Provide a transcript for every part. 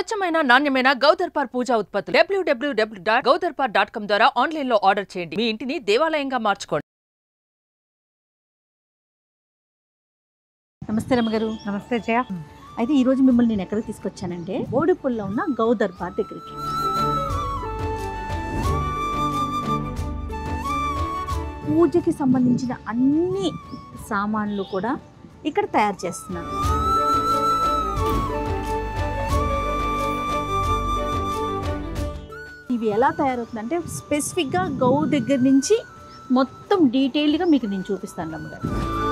స్వచ్ఛమైన నాణ్యమైన గౌదర్పార్ పూజా ఉత్పత్తులు WWW dot Gowdarpar dot com ద్వారా ఆన్లైన్ లో ఆర్డర్ చేయండి మీ ఇంటిని దేవాలయంగా మార్చుకోండి నమస్తే రమ్మగారు నమస్తే జయ అయితే ఈ రోజు మిమ్మల్ని నేను ఎక్కడికి తీసుకొచ్చానంటే బోడిపుల్లో ఉన్న గౌదర్బార్ దగ్గరికి పూజకి సంబంధించిన అన్ని సామాన్లు కూడా ఇక్కడ తయారు చేస్తున్నారు ఇవి ఎలా తయారవుతుందంటే స్పెసిఫిక్గా గౌ దగ్గర నుంచి మొత్తం డీటెయిల్డ్గా మీకు నేను చూపిస్తాను రమ్మగారు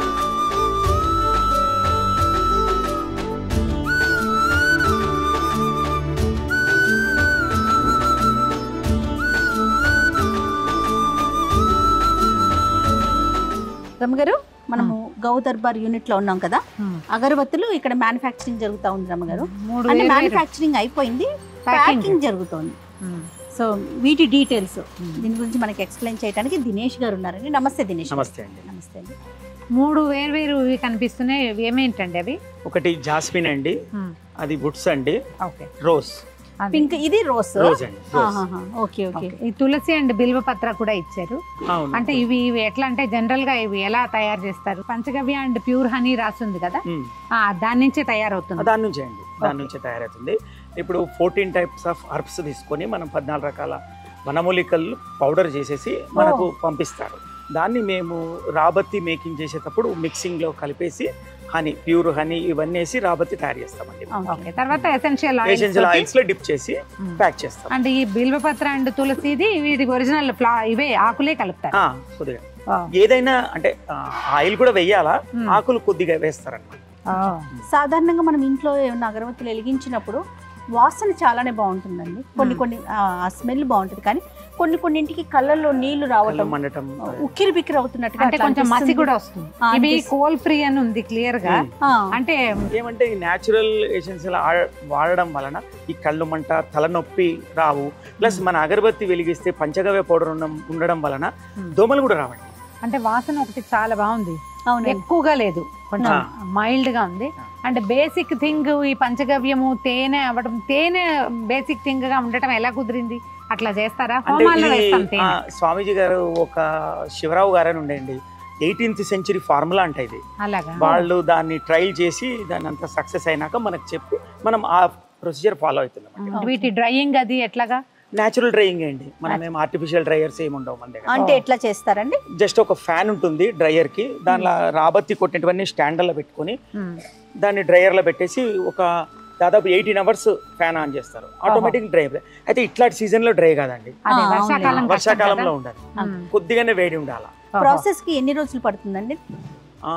రమ్మగారు మనము గౌ దర్బార్ యూనిట్ లో ఉన్నాం కదా అగరబత్తులు ఇక్కడ మ్యానుఫ్యాక్చరింగ్ జరుగుతా ఉంది రమ్మగారు మూడు అంటే వేరు వేరు మ్యానుఫ్యాక్చరింగ్ అయిపోయింది ప్యాకింగ్ ప్యాకింగ్ జరుగుతోంది ఉమ్. సో వీటి డీటెయిల్స్ దీని గురించి మనకి ఎక్స్ప్లెయిన్ చేయడానికి దినేష్ గారు ఉన్నారండి నమస్తే దినేష్ గారు. నమస్తే అండి నమస్తే అండి మూడు వేరు వేరు ఇవి కనిపిస్తున్నాయి ఇవి ఏమేంటండి అవి ఒకటి జాస్మిన్ అండి ఉమ్. అది వుడ్స్ అండి ఓకే రోజ్ అది. పింక్ ఇది రోస్ రోజ్ అండి రోజ్ ఓకే ఓకే ఓకే. ఈ తులసి అండ్ బిల్వ పత్ర కూడా ఇచ్చారు అవును అంటే ఇవి ఇవి ఎట్లా అంటే జనరల్ గా ఇవి ఎలా తయారు చేస్తారు పంచగవ్య అండ్ ప్యూర్ హనీ రాస్తుంది కదా ఉమ్. ఆ, దాని నుంచే తయారవుతుంది దాని నుంచే అండి దాని నుంచే తయారవుతుంది ఇప్పుడు ఫోర్టీన్ టైప్స్ ఆఫ్ హర్బ్స్ తీసుకొని మనం పద్నాలుగు రకాల వనమూలికలు పౌడర్ చేసేసి మనకు పంపిస్తారు దాన్ని మేము రాబత్తి మేకింగ్ చేసేటప్పుడు మిక్సింగ్ లో కలిపేసి హనీ ప్యూర్ హనీ ఇవన్నీ వేసి రాబత్తి తయారు చేస్తామండి ఓకే తర్వాత ఎసెన్షియల్ ఎసెన్షియల్ ఆయిల్స్ లో డిప్ చేసి ఉమ్. ప్యాక్ చేస్తాం అండ్ ఈ బిల్వపత్ర అండ్ తులసిది వీటి ఒరిజినల్ ఫ్లా ఇవే ఆకులే కలుపుతారు ఆ, కొద్దిగా ఓ. ఏదైనా అంటే ఆయిల్ కూడా వెయ్యాలా ఉమ్. ఆకులు కొద్దిగా వేస్తారన్నమాట ఓ. సాధారణంగా మనం ఇంట్లో ఏమన్నా అగరబత్తులు వెలిగించినప్పుడు వాసన చాలానే బాగుంటుందండి కొన్ని Hmm. కొన్ని ఆ స్మెల్ బాగుంటుంది కానీ కొన్ని కొన్నింటికి కళ్ళల్లో నీళ్లు కళ్ళు రావటం మండటం ఉక్కిరి బిక్కిరి అవుతున్నట్టుగా అంటే అట్లా కొంచెం మసి అనిపిస్తుంది. కూడా వస్తుంది ఆ, ఇవి అనిపిస్తుంది. కోల్ ఫ్రీ అని ఉంది క్లియర్ గా ఉమ్. ఆ, అంటే ఏమంటే ఈ న్యాచురల్ ఎసెన్షియల్ వాడడం వలన ఈ కళ్ళు మంట తలనొప్పి రావు ప్లస్ మన అగరబత్తి వెలిగిస్తే పంచగవ్య పౌడర్ ఉండడం ఉండడం వలన ఉమ్. దోమలు కూడా రావండి అంటే వాసన ఒకటి చాలా బాగుంది అవునండి ఎక్కువగా లేదు కొంచెం ఆ. మైల్డ్ గా ఉంది ఆ. అంటే బేసిక్ థింగ్ ఈ పంచగవ్యము తేనె అవ్వడం తేనె బేసిక్ థింగ్ గా ఉండటం ఎలా కుదిరింది అట్లా చేస్తారా అంటే హోమాల్లో ఇది వేస్తాం ఆ, తేనె స్వామీజీ గారు ఒక శివరావు గారు అని ఉండండి ఎయిటీన్త్ సెంచరీ ఫార్ములా అంటే ఇది అలాగా వాళ్ళు దాన్ని ట్రయల్ చేసి దాన్ని అంతా సక్సెస్ అయినాక మనకు చెప్పి మనం ఆ ప్రొసీజర్ ఫాలో అవుతున్నాం ఆ. వీటి డ్రైయింగ్ అది ఎట్లాగా న్యాచురల్ డ్రైయింగ్ అండి మనం ఏం ఆర్టిఫిషియల్ డ్రైయర్స్ ఏమి ఉండవు మన దగ్గర అంటే ఎట్లా చేస్తారండి జస్ట్ ఒక ఫ్యాన్ ఉంటుంది డ్రైయర్ కి దానిలో రాబత్తి కొట్టినటువన్నీ స్టాండర్లో పెట్టుకొని ఉమ్. దాన్ని డ్రైయర్లో పెట్టేసి ఒక దాదాపు ఎయిటీన్ అవర్స్ ఫ్యాన్ ఆన్ చేస్తారు ఆటోమేటిక్ డ్రై అయితే ఇట్లాంటి సీజన్ లో డ్రై కాదండి అదే ఆ, వర్షాకాలం అవునులే. కష్టం వర్షాకాలంలో కదా. ఉండాలి ఉమ్. కొద్దిగానే వేడి ఉండాలి ఓహో. ప్రాసెస్ కి ఎన్ని రోజులు పడుతుందండి ఆ,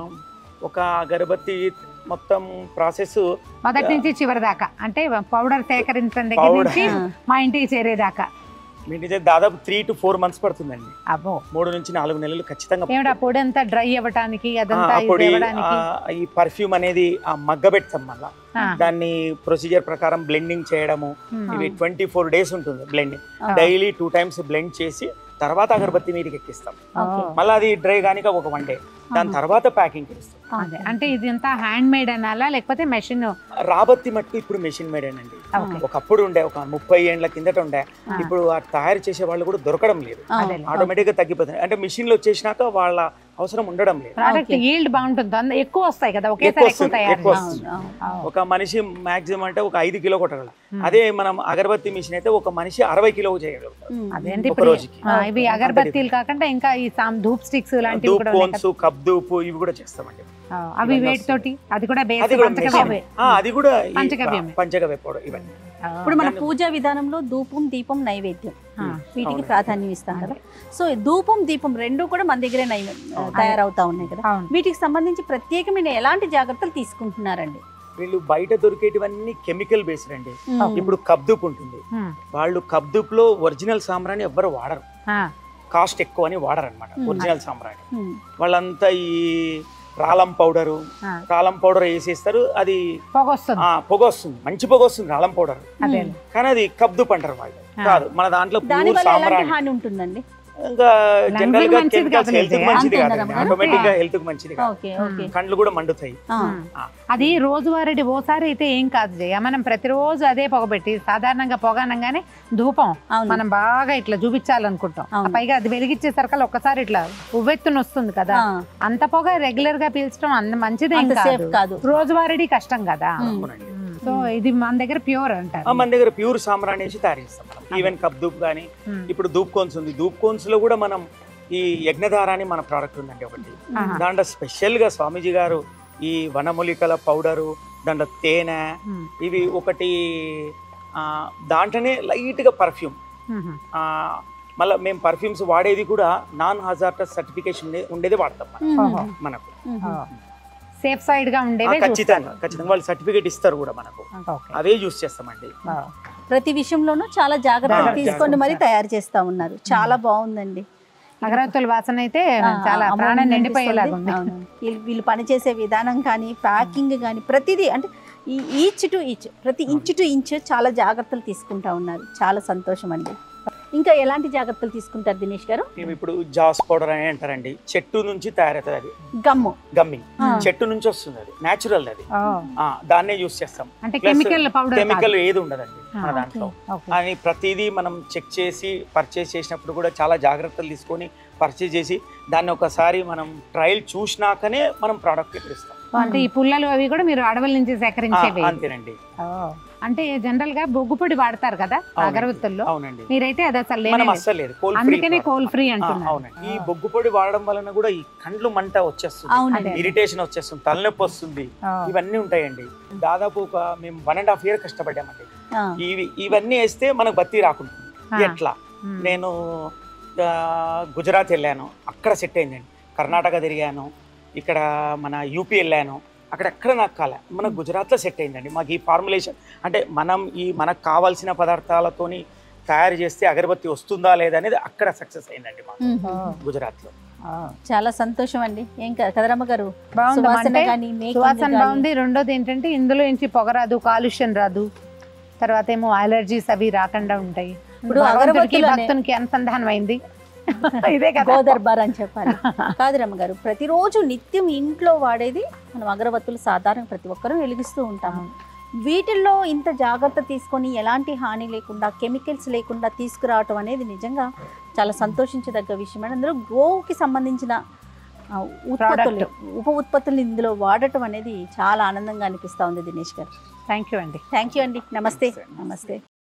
ఒక అగరబత్తి మొత్తం ప్రాసెస్ మొదటి నుంచి చివరి దాకా అంటే పౌడర్ సేకరించడం దగ్గర Powder. నుంచి మా ఇంటికి చేరేదాకా మీ నుంచి దాదాపు త్రీ టు ఫోర్ మంత్స్ పడుతుందండి అబ్బో మూడు నుంచి నాలుగు నెలలు ఖచ్చితంగా ఏమిటా పొడి అంతా డ్రై అవ్వటానికి ఆ, అదంతా ఆ ఇది పొడి ఇవ్వడానికి ఆ, ఈ పర్ఫ్యూమ్ అనేది ఆ మగ్గ పెడతాం మళ్ళా ఆ. దాన్ని ప్రొసీజర్ ప్రకారం బ్లెండింగ్ చేయడము ఉమ్. ఇవి ట్వంటీ ఫోర్ డేస్ ఉంటుంది బ్లెండింగ్ ఆ. డైలీ టూ టైమ్స్ బ్లెండ్ చేసి తర్వాత అగరబత్తి మీదకి ఎక్కిస్తాం ఓ. మళ్ళీ అది డ్రై కానిక ఒక వన్ డే దాని తర్వాత ప్యాకింగ్ చేస్తాం అదే అంటే ఇది అంతా హ్యాండ్ మేడ్ అనాలా లేకపోతే మెషిన్ రాబత్తి మట్టుకు ఇప్పుడు మెషిన్ మేడేనండి ఓకే ఒకప్పుడు ఉండే ఒక ముప్పై ఏండ్ల కిందట ఉండే ఆ. ఇప్పుడు ఆ తయారు చేసే వాళ్ళు కూడా దొరకడం లేదు ఆ, అదే. ఆటోమేటిక్ గా తగ్గిపోతుంది అంటే మిషన్ లో వచ్చేసినాక వాళ్ళ అవసరం ఉండడం లేదు ప్రోడక్ట్ Okay. ఈల్డ్ బాగుంటుంది అంద- ఎక్కువ వస్తాయి కదా ఒకేసారి ఎక్కువ ఎక్కువ వస్తుంది, తయారు ఎక్కువ చేస్తారు. వస్తుంది. అవును, అవును. ఆ, ఒక మనిషి మాక్సిమం అంటే ఒక ఐదు కిలో కొట్టగలరు ఉమ్. అదే మనం అగరబత్తి మిషన్ అయితే ఒక మనిషి అరవై కిలో చేయగలుగుతారు ఉమ్. అదేంటి ఒక ఇప్పుడు రోజుకి. ఆ, ఇవి అగరబత్తీలు కాకుండా ఇంకా ఈ సామ్ ధూప్ స్టిక్స్ లాంటివి దూప్ కూడా ఉన్నాయి కోన్స్ కప్ దూపు ఇవి కూడా చేస్తామండి కదా. ఆ, అవి ఇవన్నీ వేటి తోటి అది కూడా బేస్ అది కూడా పంచగవ్యమే. మెషిన్. ఆ, అది కూడా ఈ పంచగవ్యమే. పంచగవ్య పౌడర్ ఇవన్నీ ఆ, ఇప్పుడు మన దాన్ని- పూజా విధానంలో ధూపం దీపం నైవేద్యం ఆ, వీటికి అవును. ప్రాధాన్యం ఇస్తాం కదా అదే. సో ధూపం దీపం రెండు కూడా మన దగ్గరే నైవే- అవును. తయారవుతా ఉన్నాయి కదా అవును వీటికి సంబంధించి ప్రత్యేకమైన ఎలాంటి జాగ్రత్తలు తీసుకుంటున్నారండి వీళ్ళు బయట దొరికేటివన్నీ కెమికల్ బేస్డ్ అండి ఉమ్. ఇప్పుడు కబ్దూప్ ఉంటుంది ఉమ్, వాళ్ళు కబ్దూప్ లో ఒరిజినల్ సాంబ్రాణి ఎవ్వరు వాడరు ఆ, కాస్ట్ ఎక్కువ అని వాడరు అనమాట Hmm. ఒరిజినల్ సాంబ్రాణి ఉమ్. వాళ్ళంతా ఈ రాలం పౌడరు ఆ. రాలం పౌడర్ వేసేస్తారు అది పొగ వస్తుంది ఆ పొగ వస్తుంది మంచి పొగ వస్తుంది రాలం పౌడర్ అదే ఉమ్. కానీ అది కబ్దూప్ అంటారు వాళ్ళు ఆ. కాదు మన దాంట్లో దాని ప్యూర్ వల్ల ఎలాంటి సాంబ్రాణి హాని ఉంటుందండి ఇంకా Lungs జనరల్ గా మంచిది కెమికల్స్ కాదు హెల్త్ నిజమే. మంచిది అంతేనా కాదు రమ్య? ఆటోమేటిక్ గా హెల్త్ కి మంచిది కాదు ఓకే ఓకే కండ్లు కూడా మండుతాయి ఆ, అది రోజువారీ ఓసారి అయితే ఏం కాదు జయ మనం ప్రతిరోజు అదే పొగబెట్టి సాధారణంగా పొగ అనగానే ధూపం అవును మనం బాగా ఇట్లా చూపించాలనుకుంటాం అవును. పైగా అది వెలిగించేసరికల్ ఒక్కసారి ఇట్లా ఉవ్వెత్తున వస్తుంది కదా ఆ, అంత పొగ రెగ్యులర్ గా పీల్చడం అంత మంచిదేం అంత సేఫ్ కాదు కాదు రోజువారీ కష్టం కదా ఉమ్. అవునండి సో ఇది మన దగ్గర ప్యూర్ ఆ, అంటారు మన దగ్గర ప్యూర్ సాంబ్రాణి నుంచి తయారు చేస్తాం మనం ఈవెన్ కప్ ధూప్ కానీ ఉమ్. ఇప్పుడు ధూప్ కోన్స్ ఉంది ధూప్ కోన్స్ లో కూడా మనం ఈ యజ్ఞధార అని మన ప్రోడక్ట్ ఉందండి ఒకటి ఆహా. దాంట్లో స్పెషల్ గా స్వామీజీ గారు ఈ వనమూలికల పౌడరు దాంట్లో తేనె ఉమ్. ఇవి ఒకటి ఆ, దాంట్లోనే లైట్ గా పర్ఫ్యూమ్ ఉమ్. మళ్ళీ మేము పర్ఫ్యూమ్స్ వాడేది కూడా నాన్ హజార్టస్ సర్టిఫికేషన్ ఉండేది వాడతాం మనం. ఉమ్, ఓహో. మనకు ఉమ్, ఓ. సేఫ్ సైడ్ గా ఆ, ఉండేవే ఖచ్చితంగా ఖచ్చితంగా వాళ్ళు సర్టిఫికేట్ ఇస్తారు కూడా మనకు చూస్తాం. ఓకే. అవే యూస్ చేస్తామండి ఓ. ప్రతి విషయంలోనూ చాలా జాగ్రత్తలు జాగ్రత్త. తీసుకొని మరి తయారు చేస్తా ఉన్నారు చాలా బాగుందండి అగరత్తుల వాసన అయితే ఆ, చాలా అమోఘంగా ప్రాణం నిండిపోయేలాగా అనిపిస్తుంది. ఉంది అవును. వీళ్ళు- వీళ్ళు పనిచేసే విధానం కానీ ప్యాకింగ్ కానీ ప్రతిదీ అంటే ఈ ఈచ్ టు ఈచ్ ప్రతి ఇంచ్ టు ఇంచ్ చాలా జాగ్రత్తలు తీసుకుంటా ఉన్నారు చాలా సంతోషం అండి ఇంకా ఎలాంటి జాగ్రత్తలు తీసుకుంటారు దినేష్ గారు మేము ఇప్పుడు జాస్ పౌడర్ అని అంటారండి చెట్టు నుంచి తయారవుతుంది అది గమ్ము గమ్మింగ్ ఆ. చెట్టు నుంచి వస్తుంది అది న్యాచురల్ అది ఓ. ఆ, దాన్నే యూస్ చేస్తాం అంటే Plus కెమికల్ పౌడర్ కెమికల్ ఏది ఉండదండి ఆ, మన దాంట్లో ఓకే. అని ప్రతిదీ మనం చెక్ చేసి పర్చేస్ చేసినప్పుడు కూడా చాలా జాగ్రత్తలు తీసుకొని పర్చేస్ చేసి దాన్ని ఒకసారి మనం ట్రయల్ చూసినాకనే మనం ప్రోడక్ట్ ఇక్కడ ఇస్తాం అంటే ఈ పుల్లలు అవి కూడా మీరు అడవుల నుంచి ఆ, సేకరించేవి అంతేనండి ఓ. అంటే జనరల్ గా బొగ్గు పొడి వాడతారు కదా అవునండి. అగరవత్తుల్లో అవునండి మీరైతే అది అసలు మనం లేనే లేదు. అస్సలు లేదు కోల్ ఫ్రీ అందుకనే కోల్ ఫ్రీ ఆ, అంటున్నారు అవునండి ఈ బొగ్గు పొడి వాడడం వలన కూడా ఈ కండ్లు మంట వచ్చేస్తుంది అవునండి అదే. ఇరిటేషన్ వచ్చేస్తుంది తలనొప్పి వస్తుంది ఓ. ఇవన్నీ ఉంటాయండి దాదాపు ఒక మేము వన్ అండ్ హాఫ్ ఇయర్ కష్టపడ్డామండి ఆ, ఇవి ఇవన్నీ వేస్తే మనకు బత్తి రాకుండా ఆ. ఎట్లా ఉమ్. నేను ఆ, గుజరాత్ వెళ్ళాను అక్కడ సెట్ అయిందండి కర్ణాటక తిరిగాను ఇక్కడ మన యూపీ వెళ్ళాను అక్కడ ఎక్కడ నాకు కాలే మన గుజరాత్లో సెట్ అయిందండి మాకు ఈ ఫార్ములేషన్ అంటే మనం ఈ మనకు కావాల్సిన పదార్థాలతోని తయారు చేస్తే అగరబత్తి వస్తుందా లేదా అనేది అక్కడ సక్సెస్ అయిందండి మాకు ఉమ్, ఓ. గుజరాత్లో ఓ. చాలా సంతోషం అండి ఏం కా- కదరమ్మ గారు బాగుంది సువాసన అంటే కానీ సువాసన బాగుంది రెండోది ఏంటంటే ఇందులో నుంచి పొగ రాదు కాలుష్యం రాదు తర్వాత ఏమో అలర్జీస్ అవి రాకుండా ఉంటాయి ఇప్పుడు భగవంతుడికి అగరబత్తులనే- భక్తునికి అనుసంధానం అయింది ఇదే కదా గోదర్బార్ అని చెప్పాలి కాదు రమ్మ గారు ప్రతిరోజు నిత్యం ఇంట్లో వాడేది మనం అగరబత్తులు సాధారణ ప్రతి ఒక్కరూ వెలిగిస్తూ ఉంటాము వీటిల్లో ఇంత జాగ్రత్త తీసుకొని ఎలాంటి హాని లేకుండా కెమికల్స్ లేకుండా తీసుకురావటం అనేది నిజంగా చాలా సంతోషించదగ్గ విషయం అండి అందులో గోవుకి సంబంధించిన ఆ, ఉత్పత్తులు ఉప ఉత్పత్తులు ఇందులో వాడటం అనేది చాలా ఆనందంగా అనిపిస్తా ఉంది దినేష్ గారు థ్యాంక్ యూ అండి థ్యాంక్ యూ అండి నమస్తే నమస్తే